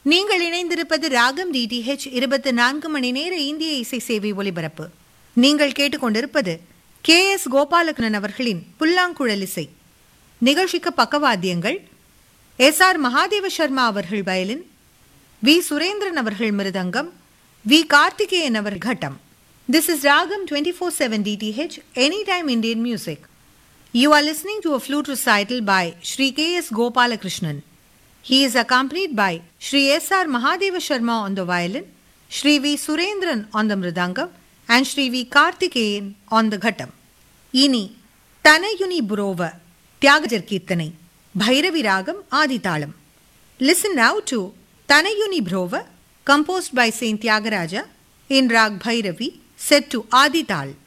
நீங்கள் இணைந்திருப்பது ராகம் டிடிஹெச் இருபத்தி நான்கு மணி நேர இந்திய இசை சேவை ஒலிபரப்பு நீங்கள் கேட்டுக்கொண்டிருப்பது கே எஸ் கோபாலகிருஷ்ணன் அவர்களின் புல்லாங்குழல் இசை நிகழ்ச்சிக்கு பக்கவாத்தியங்கள் எஸ் ஆர் மகாதேவ சர்மா அவர்கள் வயலின் வி சுரேந்திரன் அவர்கள் மிருதங்கம் வி கார்த்திகேயன் அவர் கட்டம் this is Raagam twenty four seven DTH any time Indian music You are listening to a flute recital by Sri K.S. Gopalakrishnan. He is accompanied by Sri S.R. Mahadeva Sharma on the violin, Sri V. Surendran on the mridangam, and Sri V. Karthikeyan on the ghattam. இனி தனயுனி புரோவ தியாகஜர் கீர்த்தனை பைரவி ராகம் ஆதிதாளம் listen now to Tanayuni Brova composed by saint Thyagaraja in raag Bhairavi set to ஆதிதாள்